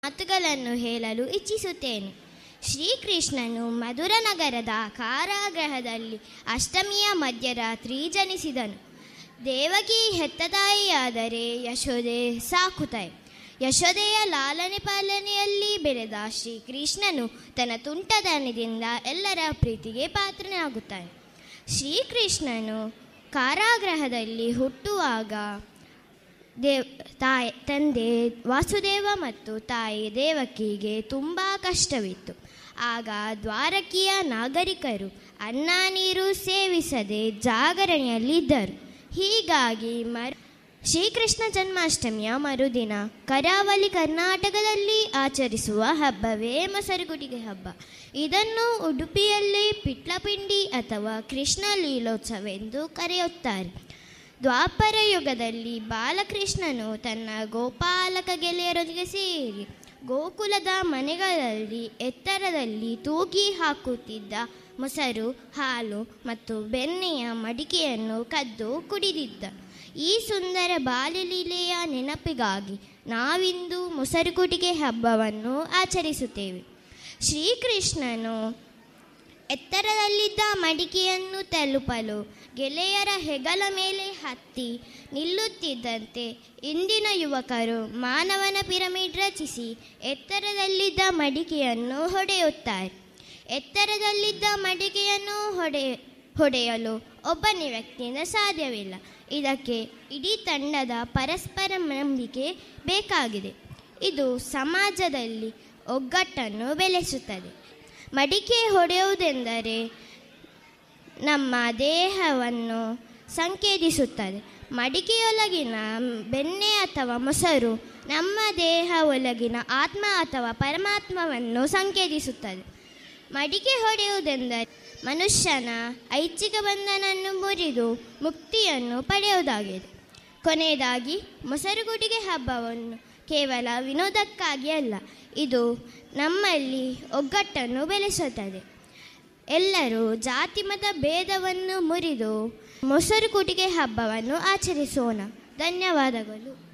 ಮಾತುಗಳನ್ನು ಹೇಳಲು ಇಚ್ಛಿಸುತ್ತೇನೆ ಶ್ರೀಕೃಷ್ಣನು ಮಧುರ ನಗರದ ಕಾರಾಗೃಹದಲ್ಲಿ ಅಷ್ಟಮಿಯ ಮಧ್ಯರಾತ್ರಿ ಜನಿಸಿದನು ದೇವಕಿ ಹೆತ್ತ ತಾಯಿಯಾದರೆ ಯಶೋದೆ ಸಾಕುತಾಯಿ ಯಶೋದೆಯ ಲಾಲನೆ ಪಾಲನೆಯಲ್ಲಿ ಬೆಳೆದ ಶ್ರೀಕೃಷ್ಣನು ತನ್ನ ತುಂಟತನದಿಂದ ಎಲ್ಲರ ಪ್ರೀತಿಗೆ ಪಾತ್ರನಾಗುತ್ತಾನೆ ಶ್ರೀಕೃಷ್ಣನು ಕಾರಾಗೃಹದಲ್ಲಿ ಹುಟ್ಟುವಾಗ ದೇವ್ ತಾಯಿ ತಂದೆ ವಾಸುದೇವ ಮತ್ತು ತಾಯಿ ದೇವಕಿಗೆ ತುಂಬ ಕಷ್ಟವಿತ್ತು ಆಗ ದ್ವಾರಕಿಯ ನಾಗರಿಕರು ಅನ್ನ ನೀರು ಸೇವಿಸದೆ ಜಾಗರಣೆಯಲ್ಲಿದ್ದರು ಹೀಗಾಗಿ ಮರು ಶ್ರೀಕೃಷ್ಣ ಜನ್ಮಾಷ್ಟಮಿಯ ಮರುದಿನ ಕರಾವಳಿ ಕರ್ನಾಟಕದಲ್ಲಿ ಆಚರಿಸುವ ಹಬ್ಬವೇ ಮೊಸರುಗುಡಿಗೆ ಹಬ್ಬ ಇದನ್ನು ಉಡುಪಿಯಲ್ಲಿ ಪಿಟ್ಲಪಿಂಡಿ ಅಥವಾ ಕೃಷ್ಣ ಲೀಲೋತ್ಸವ ಎಂದು ಕರೆಯುತ್ತಾರೆ ದ್ವಾಪರ ಯುಗದಲ್ಲಿ ಬಾಲಕೃಷ್ಣನು ತನ್ನ ಗೋಪಾಲಕ ಗೆಳೆಯರೊಂದಿಗೆ ಸೇರಿ ಗೋಕುಲದ ಮನೆಗಳಲ್ಲಿ ಎತ್ತರದಲ್ಲಿ ತೂಗಿ ಹಾಕುತ್ತಿದ್ದ ಮೊಸರು ಹಾಲು ಮತ್ತು ಬೆಣ್ಣೆಯ ಮಡಿಕೆಯನ್ನು ಕದ್ದು ಕುಡಿದಿದ್ದ ಈ ಸುಂದರ ಬಾಲ್ಯಲೀಲೆಯ ನೆನಪಿಗಾಗಿ ನಾವಿಂದು ಮೊಸರುಗುಡಿಗೆ ಹಬ್ಬವನ್ನು ಆಚರಿಸುತ್ತೇವೆ ಶ್ರೀಕೃಷ್ಣನು ಎತ್ತರದಲ್ಲಿದ್ದ ಮಡಿಕೆಯನ್ನು ತಲುಪಲು ಗೆಳೆಯರ ಹೆಗಲ ಮೇಲೆ ಹತ್ತಿ ನಿಲ್ಲುತ್ತಿದ್ದಂತೆ ಇಂದಿನ ಯುವಕರು ಮಾನವನ ಪಿರಮಿಡ್ ರಚಿಸಿ ಎತ್ತರದಲ್ಲಿದ್ದ ಮಡಿಕೆಯನ್ನು ಹೊಡೆಯುತ್ತಾರೆ ಎತ್ತರದಲ್ಲಿದ್ದ ಮಡಿಕೆಯನ್ನು ಹೊಡೆ ಹೊಡೆಯಲು ಒಬ್ಬನೇ ವ್ಯಕ್ತಿಯಿಂದ ಸಾಧ್ಯವಿಲ್ಲ ಇದಕ್ಕೆ ಇಡೀ ತಂಡದ ಪರಸ್ಪರ ನಂಬಿಕೆ ಬೇಕಾಗಿದೆ ಇದು ಸಮಾಜದಲ್ಲಿ ಒಗ್ಗಟ್ಟನ್ನು ಬೆಳೆಸುತ್ತದೆ ಮಡಿಕೆ ಹೊಡೆಯುವುದೆಂದರೆ ನಮ್ಮ ದೇಹವನ್ನು ಸಂಕೇತಿಸುತ್ತದೆ ಮಡಿಕೆಯೊಳಗಿನ ಬೆಣ್ಣೆ ಅಥವಾ ಮೊಸರು ನಮ್ಮ ದೇಹ ಒಳಗಿನ ಆತ್ಮ ಅಥವಾ ಪರಮಾತ್ಮವನ್ನು ಸಂಕೇತಿಸುತ್ತದೆ ಮಡಿಕೆ ಹೊಡೆಯುವುದೆಂದರೆ ಮನುಷ್ಯನ ಐಚ್ಛಿಕ ಬಂಧನವನ್ನು ಮುರಿದು ಮುಕ್ತಿಯನ್ನು ಪಡೆಯುವುದಾಗಿದೆ ಕೊನೆಯದಾಗಿ ಮೊಸರುಗುಡಿಗೆ ಹಬ್ಬವನ್ನು ಕೇವಲ ವಿನೋದಕ್ಕಾಗಿ ಅಲ್ಲ ಇದು ನಮ್ಮಲ್ಲಿ ಒಗ್ಗಟ್ಟನ್ನು ಬೆಳೆಸುತ್ತದೆ ಎಲ್ಲರೂ ಜಾತಿ ಮತ ಭೇದವನ್ನು ಮುರಿದು ಮೊಸರು ಕುಟಿಗೆ ಹಬ್ಬವನ್ನು ಆಚರಿಸೋಣ ಧನ್ಯವಾದಗಳು